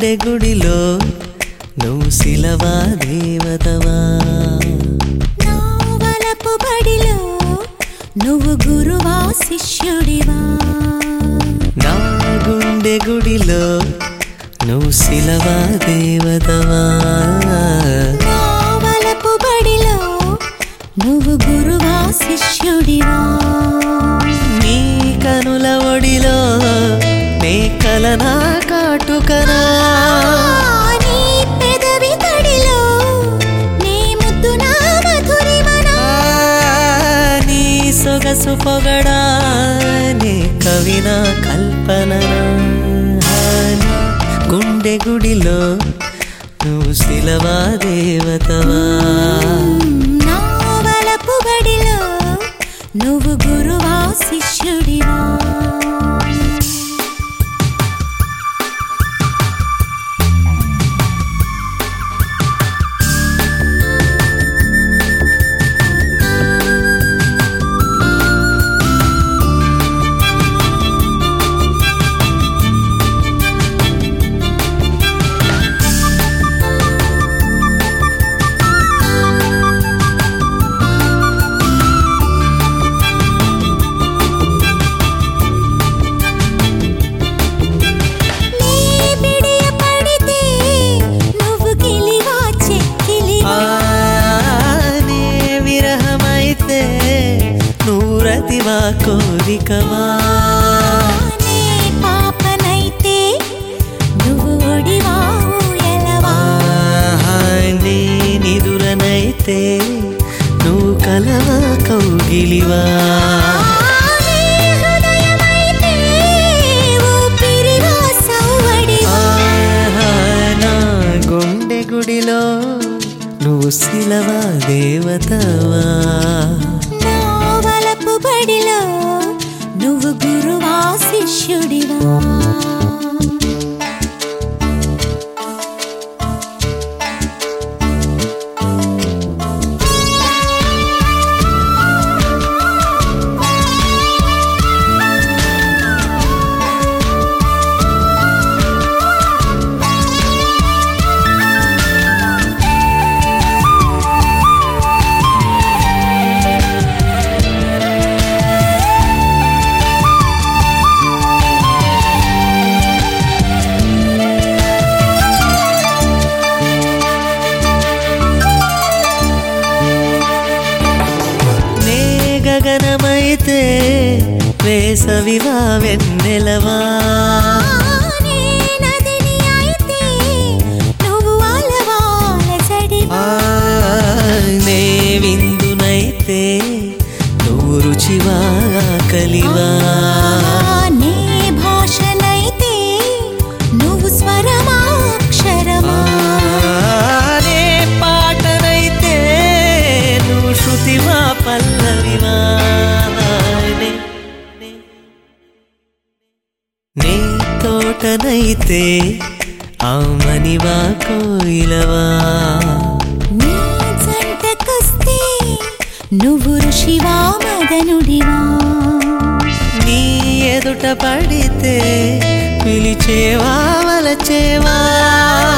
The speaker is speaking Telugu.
గుండె గుడిలో నువ్వు శిలవా దేవతవా నావలపు బడిలో నువ్వు గురువా శిష్యుడివా నా గుండె గుడిలో నువ్వు శిలవా దేవతవా నావలపు బడిలో నువ్వు గురువా శిష్యుడివా నీ కనుల ఒడిలో నే కలనా కాటుకనా నీ పెదవి తడిలో నీ ముద్దు నా మధురిమనా ఆ, నీ సొగసు పొగడా నీ కవిన కల్పననా నీ గుండె గుడిలో నువ్వు శిలవా దేవతవా నావలపు బడిలో నువ్వు గురువా శిష్యుడివా నీ బిడియ పడితే నువ్వు గిలివా చెక్కిలివా ఆ, నీ విరహమైతే నువ్వు రతివా కోరికవా నీ పాపనైతే నువ్వు ఒడివా ఊయలవా ఆహా, నీ నిదురనైతే నువ్వు కలవా కౌగిలివా నీ హృదయమైతే ఊపిరివా సవ్వడివా ఆహా, నా గుండె గుడిలో నువ్వు శిలవా దేవతవా నావలపు బడిలో నువ్వు గురువా శిష్యుడివా నే గగనమైతే వేసవివా వెన్నెలవా నీ నదిని అయితే నువ్వు అలవాల జడివా ఆ, నే విందునైతే నువ్వు రుచివా కలివా నీ భాషనైతే నువ్వు స్వరమా అక్షరమా నే పాటనైతే నువ్వు శృతివా పల్లవివా నే, నే, నే తోటనైతే ఆమనివా కోయిలవా నీ జంటకొస్తే నువ్వు ఋషివా మదనుడివా నీ ఎదుట పడితే పిలిచేవా వలచేవా